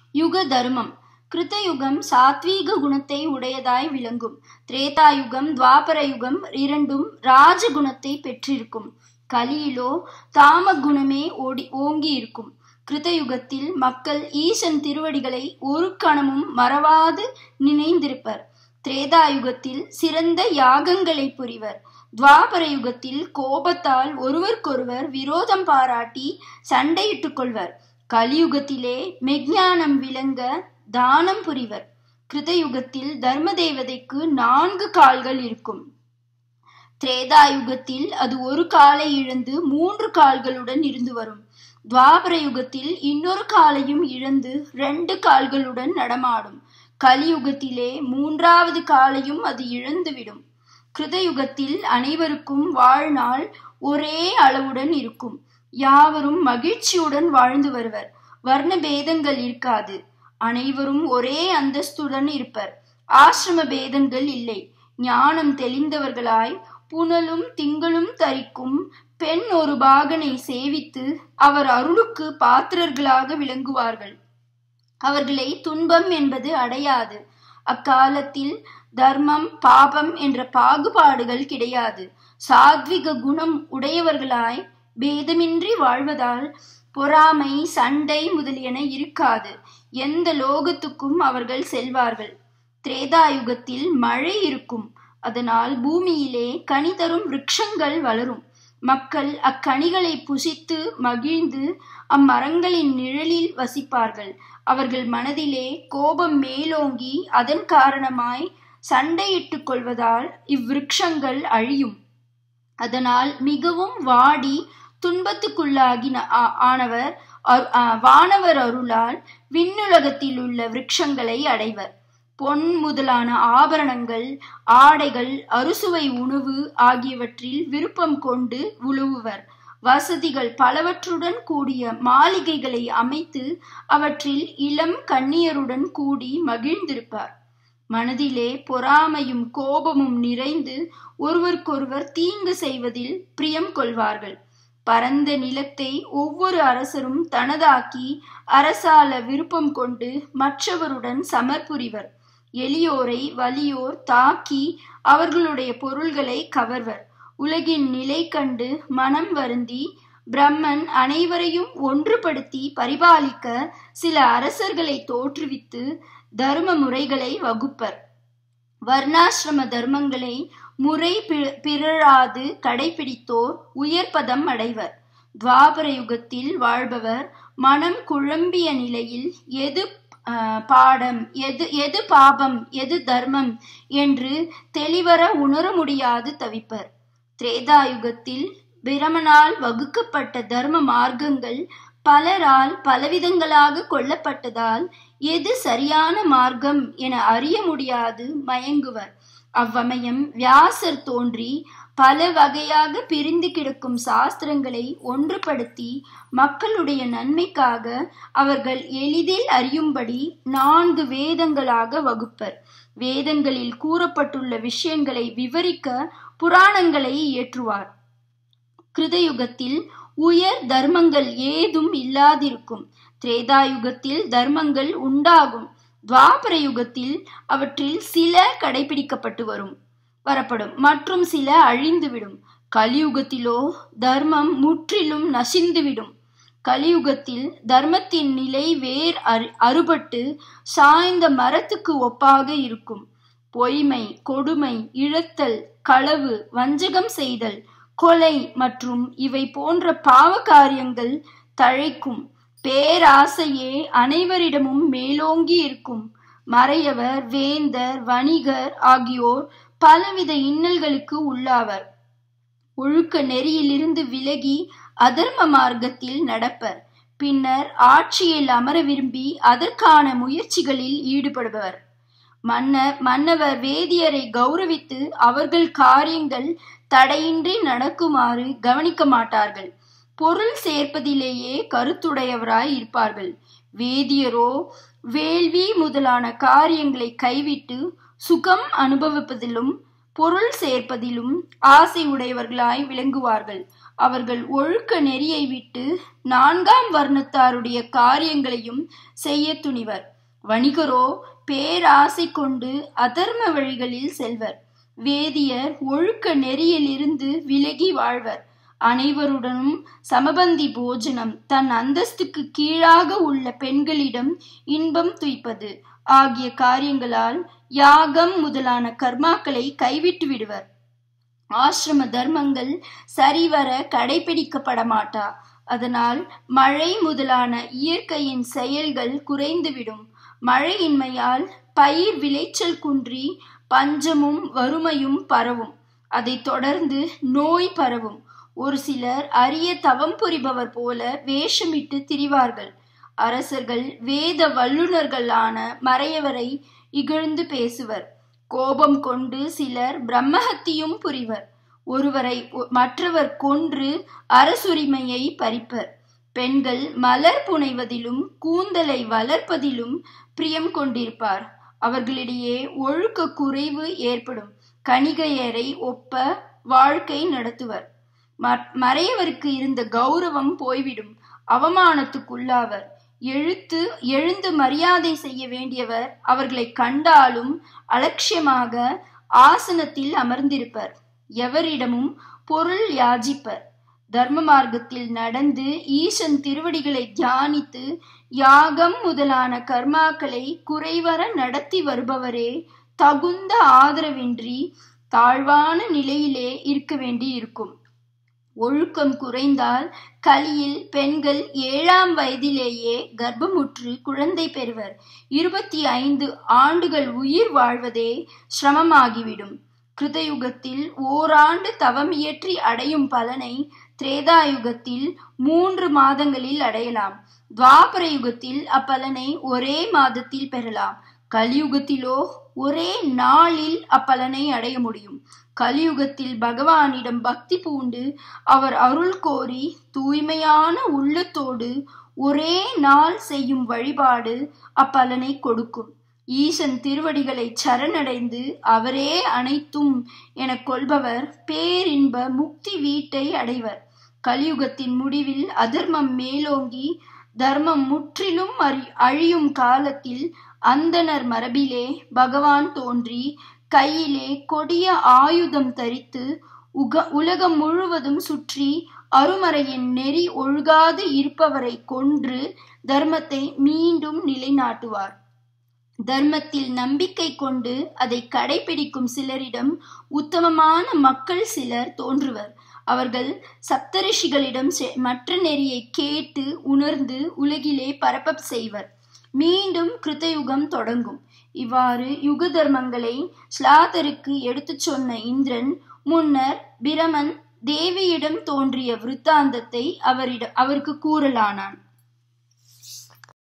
யுக தர்மம் கிருத்தயுகம் சாத்வீக குணத்தை உடையதாய் விளங்கும் திரேதாயுகம் துவாபர யுகம் இரண்டும் ராஜகுணத்தை பெற்றிருக்கும் கலியிலோ தாம குணமே ஓடி ஓங்கி இருக்கும் கிருத்தயுகத்தில் மக்கள் ஈசன் திருவடிகளை ஒரு கணமும் மறவாது நினைந்திருப்பர் திரேதாயுகத்தில் சிறந்த யாகங்களை புரிவர் துவாபர யுகத்தில் கோபத்தால் ஒருவருக்கொருவர் விரோதம் பாராட்டி சண்டையிட்டுக் கொள்வர் கலியுகத்திலே மெஞ்ஞானம் விளங்க தானம் புரிவர் கிருதயுகத்தில் தர்ம தேவதைக்கு நான்கு கால்கள் இருக்கும் திரேதாயுகத்தில் அது ஒரு காலை இழந்து மூன்று கால்களுடன் இருந்து வரும் துவாபர யுகத்தில் இன்னொரு காலையும் இழந்து ரெண்டு கால்களுடன் நடமாடும் கலியுகத்திலே மூன்றாவது காலையும் அது இழந்துவிடும் கிருதயுகத்தில் அனைவருக்கும் வாழ்நாள் ஒரே அளவுடன் இருக்கும் யாவரும் மகிழ்ச்சியுடன் வாழ்ந்து வருவர் வர்ண பேதங்கள் இருக்காது அனைவரும் ஒரே அந்தஸ்துடன் இருப்பர் ஆசிரம பேதங்கள் இல்லை ஞானம் தெளிந்தவர்களாய் புனலும் திங்களும் தரிக்கும் பெண் ஒரு பாகனை சேவித்து அவர் அருளுக்கு பாத்திரர்களாக விளங்குவார்கள் அவர்களை துன்பம் என்பது அடையாது அக்காலத்தில் தர்மம் பாபம் என்ற பாகுபாடுகள் கிடையாது சாத்விக குணம் உடையவர்களாய் பேதமின்றி வாழ்வதால் பொறாமை சண்டை முதலியன இருக்காது எந்த லோகத்துக்கும் அவர்கள் செல்வார்கள் திரேதாயுகத்தில் மழை இருக்கும் அதனால் பூமியிலே கனி தரும் விருட்சங்கள் வளரும் மக்கள் அக்கனிகளை புசித்து மகிழ்ந்து அம்மரங்களின் நிழலில் வசிப்பார்கள் அவர்கள் மனதிலே கோபம் மேலோங்கி அதன் காரணமாய் சண்டையிட்டுக் கொள்வதால் இவ்விருட்சங்கள் அழியும் அதனால் மிகவும் வாடி துன்பத்துக்குள்ளாகி ஆனவர் வானவர் அருளால் விண்ணுலகத்தில் உள்ள விருட்சங்களை அடைவர் பொன் முதலான ஆபரணங்கள் ஆடைகள் அறுசுவை உணவு ஆகியவற்றில் விருப்பம் கொண்டு உழுவுவர் வசதிகள் பலவற்றுடன் கூடிய மாளிகைகளை அமைத்து அவற்றில் இளம் கண்ணியருடன் கூடி மகிழ்ந்திருப்பார் மனதிலே பொறாமையும் கோபமும் நிறைந்து ஒருவருக்கொருவர் தீங்கு செய்வதில் பிரியம் கொள்வார்கள் பரந்த நிலத்தை ஒவ்வொரு அரசரும் தனதாக்கி அரசால விருப்பம் கொண்டு மற்றவருடன் சமர்புரிவர் எளியோரை வலியோர் தாக்கி அவர்களுடைய பொருள்களை கவர்வர் உலகின் நிலை கண்டு மனம் வருந்தி பிரம்மன் அனைவரையும் ஒன்றுபடுத்தி பரிபாலிக்க சில அரசர்களை தோற்றுவித்து தர்ம முறைகளை வகுப்பர் வர்ணாசிரம தர்மங்களை முறை பிறழாது கடைபிடித்தோர் உயர் பதம் அடைவர் துவாபர யுகத்தில் வாழ்பவர் மனம் குழம்பிய நிலையில் எது பாடம் எது எது பாபம் எது தர்மம் என்று தெளிவர உணர முடியாது தவிப்பர் திரேதாயுகத்தில் பிரமனால் வகுக்கப்பட்ட தர்ம மார்க்கங்கள் பலரால் பலவிதங்களாக கொல்லப்பட்டதால் எது சரியான மார்க்கம் என அறிய முடியாது மயங்குவர் அவ்வமயம் வியாசர் தோன்றி பல வகையாக பிரிந்து கிடக்கும் சாஸ்திரங்களை ஒன்றுபடுத்தி மக்களுடைய நன்மைக்காக அவர்கள் எளிதில் அறியும்படி நான்கு வேதங்களாக வகுப்பர் வேதங்களில் கூறப்பட்டுள்ள விஷயங்களை விவரிக்க புராணங்களை இயற்றுவார் கிருதயுகத்தில் உயர் தர்மங்கள் ஏதும் இல்லாதிருக்கும் திரேதாயுகத்தில் தர்மங்கள் உண்டாகும் துவாபர யுகத்தில் அவற்றில் சில கடைபிடிக்கப்பட்டு வரும் வரப்படும் மற்றும் சில அழிந்துவிடும் கலியுகத்திலோ தர்மம் முற்றிலும் நசிந்துவிடும் கலியுகத்தில் தர்மத்தின் நிலை வேர் அறுபட்டு சாய்ந்த மரத்துக்கு ஒப்பாக இருக்கும் பொய்மை கொடுமை இழத்தல் களவு வஞ்சகம் செய்தல் கொலை மற்றும் இவை போன்ற பாவ காரியங்கள் தழைக்கும் பேராசையே அனைவரிடமும் மேலோங்கி இருக்கும் மறையவர் வேந்தர் வணிகர் ஆகியோர் பலவித இன்னல்களுக்கு உள்ளாவர் ஒழுக்க நெறியிலிருந்து விலகி அதர்ம மார்க்கத்தில் நடப்பர் பின்னர் ஆட்சியில் அமர விரும்பி அதற்கான முயற்சிகளில் ஈடுபடுபவர் மன்னர் மன்னவர் வேதியரை கௌரவித்து அவர்கள் காரியங்கள் தடையின்றி நடக்குமாறு கவனிக்க மாட்டார்கள் பொருள் சேர்ப்பதிலேயே கருத்துடையவராய் இருப்பார்கள் வேதியரோ வேள்வி முதலான காரியங்களை கைவிட்டு சுகம் அனுபவிப்பதிலும் பொருள் சேர்ப்பதிலும் ஆசை உடையவர்களாய் விளங்குவார்கள் அவர்கள் ஒழுக்க நெறியை விட்டு நான்காம் வர்ணத்தாருடைய காரியங்களையும் செய்ய துணிவர் வணிகரோ பேராசை கொண்டு அதர்ம வழிகளில் செல்வர் வேதியர் ஒழுக்க நெறியிலிருந்து விலகி வாழ்வர் அனைவருடனும் சமபந்தி போஜனம் தன் அந்தஸ்துக்கு கீழாக உள்ள பெண்களிடம் இன்பம் துய்ப்பது ஆகிய காரியங்களால் யாகம் முதலான கர்மாக்களை கைவிட்டு விடுவர் ஆசிரம தர்மங்கள் சரிவர கடைபிடிக்கப்பட மாட்டா அதனால் மழை முதலான இயற்கையின் செயல்கள் குறைந்துவிடும் மழையின்மையால் பயிர் விளைச்சல் குன்றி பஞ்சமும் வறுமையும் பரவும் அதைத் தொடர்ந்து நோய் பரவும் ஒரு சிலர் அரிய தவம் புரிபவர் போல வேஷமிட்டு திரிவார்கள் அரசர்கள் வேத வல்லுநர்களான மறையவரை இகழ்ந்து பேசுவர் கோபம் கொண்டு சிலர் பிரம்மஹத்தியும் புரிவர் ஒருவரை மற்றவர் கொன்று அரசுரிமையை பறிப்பர் பெண்கள் மலர் புனைவதிலும் கூந்தலை வளர்ப்பதிலும் பிரியம் கொண்டிருப்பார் அவர்களிடையே ஒழுக்க குறைவு ஏற்படும் கணிகையரை ஒப்ப வாழ்க்கை நடத்துவர் மறையவருக்கு இருந்த கௌரவம் போய்விடும் அவமானத்துக்குள்ளாவர் எழுத்து எழுந்து மரியாதை செய்ய வேண்டியவர் அவர்களை கண்டாலும் அலட்சியமாக ஆசனத்தில் அமர்ந்திருப்பர் எவரிடமும் பொருள் யாஜிப்பர் தர்ம மார்க்கத்தில் நடந்து ஈசன் திருவடிகளை தியானித்து யாகம் முதலான கர்மாக்களை குறைவர நடத்தி வருபவரே தகுந்த ஆதரவின்றி தாழ்வான நிலையிலே இருக்க வேண்டி இருக்கும் ஒழுக்கம் குறைந்தால் கலியில் பெண்கள் ஏழாம் வயதிலேயே கர்ப்பமுற்று குழந்தை பெறுவர் இருபத்தி ஐந்து ஆண்டுகள் உயிர் வாழ்வதே சிரமமாகிவிடும் கிருதயுகத்தில் ஓராண்டு தவம் இயற்றி அடையும் பலனை திரேதாயுகத்தில் மூன்று மாதங்களில் அடையலாம் துவாபர யுகத்தில் அப்பலனை ஒரே மாதத்தில் பெறலாம் கலியுகத்திலோ ஒரே நாளில் அப்பலனை அடைய முடியும் கலியுகத்தில் பகவானிடம் பக்தி பூண்டு அவர் அருள் கோரி தூய்மையான உள்ளத்தோடு ஒரே நாள் செய்யும் வழிபாடு அப்பலனை கொடுக்கும் ஈசன் திருவடிகளை சரணடைந்து அவரே அனைத்தும் என கொள்பவர் பேரின்ப முக்தி வீட்டை அடைவர் கலியுகத்தின் முடிவில் அதர்மம் மேலோங்கி தர்மம் முற்றிலும் அறி அழியும் காலத்தில் அந்தனர் மரபிலே பகவான் தோன்றி கையிலே கொடிய ஆயுதம் தரித்து உக உலகம் முழுவதும் சுற்றி அருமறையின் நெறி ஒழுகாது இருப்பவரை கொன்று தர்மத்தை மீண்டும் நிலைநாட்டுவார் தர்மத்தில் நம்பிக்கை கொண்டு அதை கடைபிடிக்கும் சிலரிடம் உத்தமமான மக்கள் சிலர் தோன்றுவர் அவர்கள் சப்தரிஷிகளிடம் மற்ற நெறியை கேட்டு உணர்ந்து உலகிலே பரப்ப செய்வர் மீண்டும் கிருத்தயுகம் தொடங்கும் இவ்வாறு யுக தர்மங்களை ஸ்லாதருக்கு எடுத்துச் சொன்ன இந்திரன் முன்னர் பிரமன் தேவியிடம் தோன்றிய விருத்தாந்தத்தை அவரிடம் அவருக்கு கூறலானான்